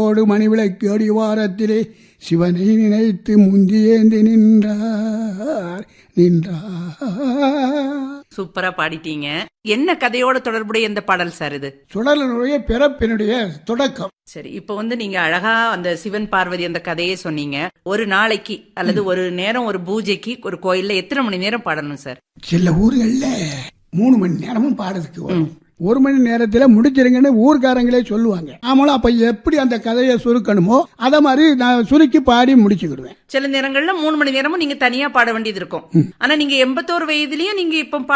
மகளோடு மணிவிளக்கு அடிவாரத்திலே சிவனை நினைத்து முந்தியேந்தி நின்றார் நின்றார் சூப்பரா பாடிட்டீங்க என்ன கதையோட தொடர்புடைய இந்த பாடல் சார் இது சுடலனுடைய பிறப்பினுடைய தொடக்கம் சரி இப்போ வந்து நீங்க அழகா அந்த சிவன் பார்வதி அந்த கதையே சொன்னீங்க ஒரு நாளைக்கு அல்லது ஒரு நேரம் ஒரு பூஜைக்கு ஒரு கோயில்ல எத்தனை மணி நேரம் பாடணும் சார் சில ஊர்கள்ல மூணு மணி நேரமும் பாடுறதுக்கு வரும் ஒரு மணி நேரத்துல முடிச்சிருங்கன்னு ஊர்க்காரங்களே சொல்லுவாங்க ஆமாலும் அப்ப எப்படி அந்த கதையை சுருக்கணுமோ அத மாதிரி நான் சுருக்கி பாடி முடிச்சுக்கிடுவேன் சில நேரங்கள்ல மூணு மணி நேரமும் நீங்க தனியா பாட வேண்டியது இருக்கும் ஆனா நீங்க எண்பத்தோரு வயதுலயும் நீங்க இப்ப